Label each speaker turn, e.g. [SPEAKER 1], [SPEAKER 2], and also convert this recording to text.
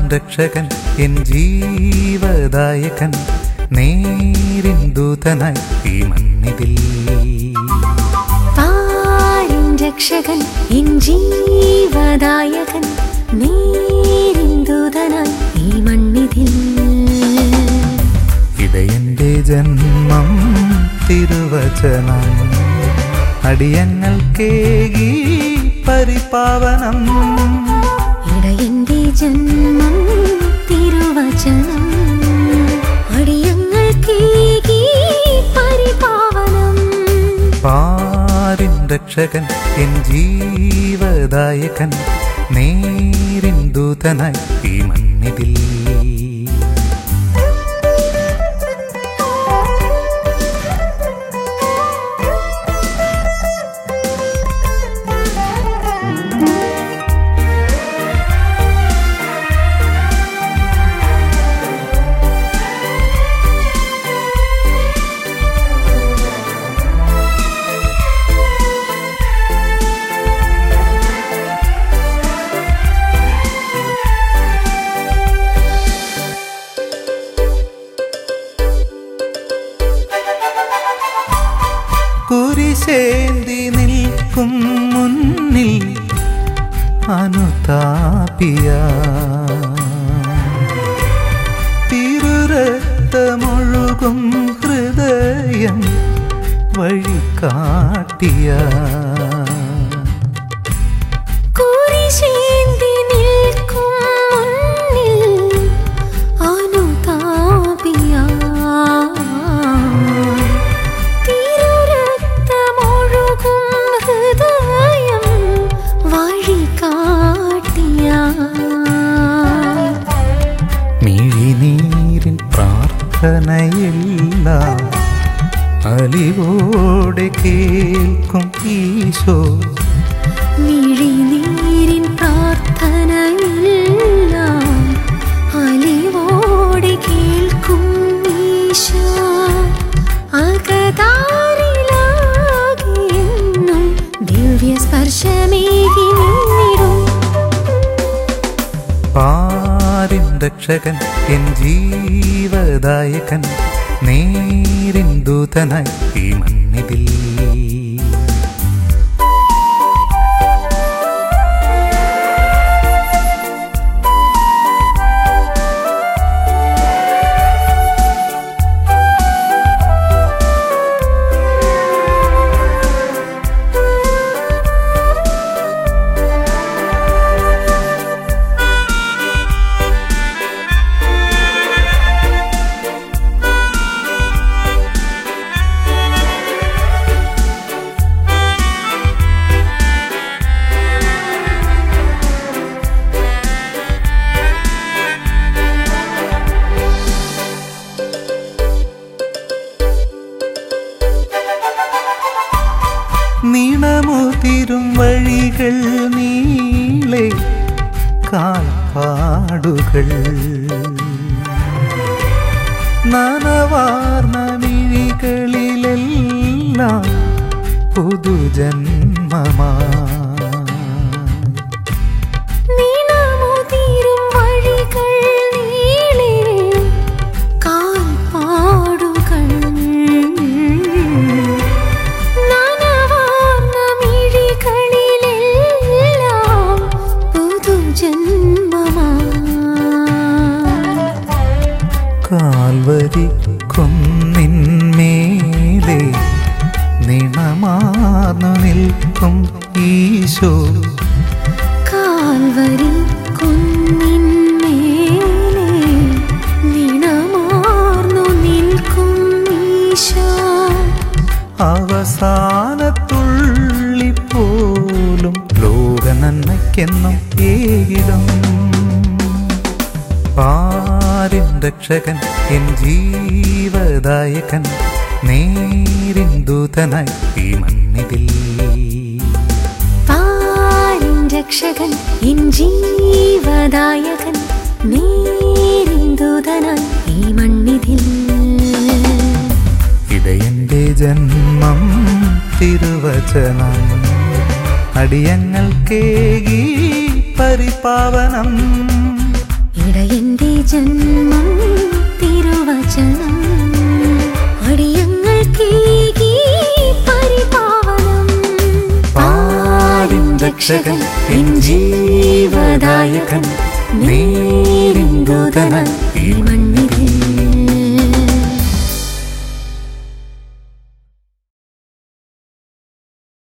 [SPEAKER 1] രക്ഷകൻ എൻ ജീവദായകൻ നേരിൻ ദൂതനായി ഈ മണ്ണിതിൽ
[SPEAKER 2] പാരിൻ രക്ഷകൻ എൻ ജീവദായകൻ നേരിന്ദൂതനായി ഈ മണ്ണിതിൽ
[SPEAKER 1] ഇതയെന്റെ ജന്മം തിരുവചനം അടിയങ്ങൾ കേകി പരിപാവനം
[SPEAKER 2] ഇടയന്റെ ജന്മം തിരുവചനം അടിയങ്ങൾ കേകി പരിപാവനം
[SPEAKER 1] പാരിൻ രക്ഷകൻ എൻ ജീവദായകൻ നേരിൻ ദൂതനായി ഈ മണ്ണിതിൽ കുരിശേന്തി നിൽക്കും മുന്നിൽ അനുതാപിയ തിരുരക്തമൊഴുകും ഹൃദയം വഴികാട്ടിയ
[SPEAKER 2] കുരിശേന്തി നിൽക്കും മുന്നിൽ അനുതാപിയായി. തിരുരക്തമൊഴുകും ഹൃദയം വഴികാട്ടിയായി.
[SPEAKER 1] മിഴിനീരിൻ പ്രാർത്ഥനയെല്ലാം അലിവോടെ കേൾക്കും ഈശോ
[SPEAKER 2] മിഴിനീരിൻ പ്രാർത്ഥനയെല്ലാം അലിവോടെ കേൾക്കും ഈശോ. അകതാരിലാകെയെന്നും ദിവ്യസ്പർശമേകി നിന്നിടും
[SPEAKER 1] പാരിൻ രക്ഷകൻ എൻ ജീവദായകൻ നേരിൻ ദൂതനായി ഈ മണ്ണിതിൽ നീണമുതിരും വഴികൾ നീളെ കാൽപ്പാടുകൾ നനവാർന്ന മിഴികളിലെല്ലാം പുതുജന്മമാ
[SPEAKER 2] നീണമുതിരും വഴികൾ നീളെ കാൽപ്പാടുകൾ നനവാർന്ന മിഴികളിലെല്ലാം പുതുജന്മമായി
[SPEAKER 1] കാൽവരി കുന്നിന്മേലെ നിണമാർന്നു നിൽക്കും ഈശോ
[SPEAKER 2] കാൽവരി കുന്നിന്മേലെ നിണമാർന്നു നിൽക്കും ഈശോ
[SPEAKER 1] അവസാനത്തുള്ളി പോലും ലോക നന്മയ്ക്കെന്നും ഏകിടും പാരിൻ രക്ഷകൻ എൻ ജീവദായകൻ നേരിൻ ദൂതനായി ഈ മണ്ണിതിൽ
[SPEAKER 2] പാരിൻ രക്ഷകൻ എൻ ജീവദായകൻ നേരിന്ദൂതനായി ഈ മണ്ണിതിൽ
[SPEAKER 1] ഇതയെന്റെ ജന്മം തിരുവചനം അടിയങ്ങൾ കേകി പരിപാവനം
[SPEAKER 2] ഇട എന്റെ ജന്മം തിരുവചനം അടിയങ്ങൾ കേകി പരിപാവനം
[SPEAKER 1] പാരിൻ രക്ഷകൻ എൻ ജീവദായകൻ നേരിൻ ദൂതനായി ഈ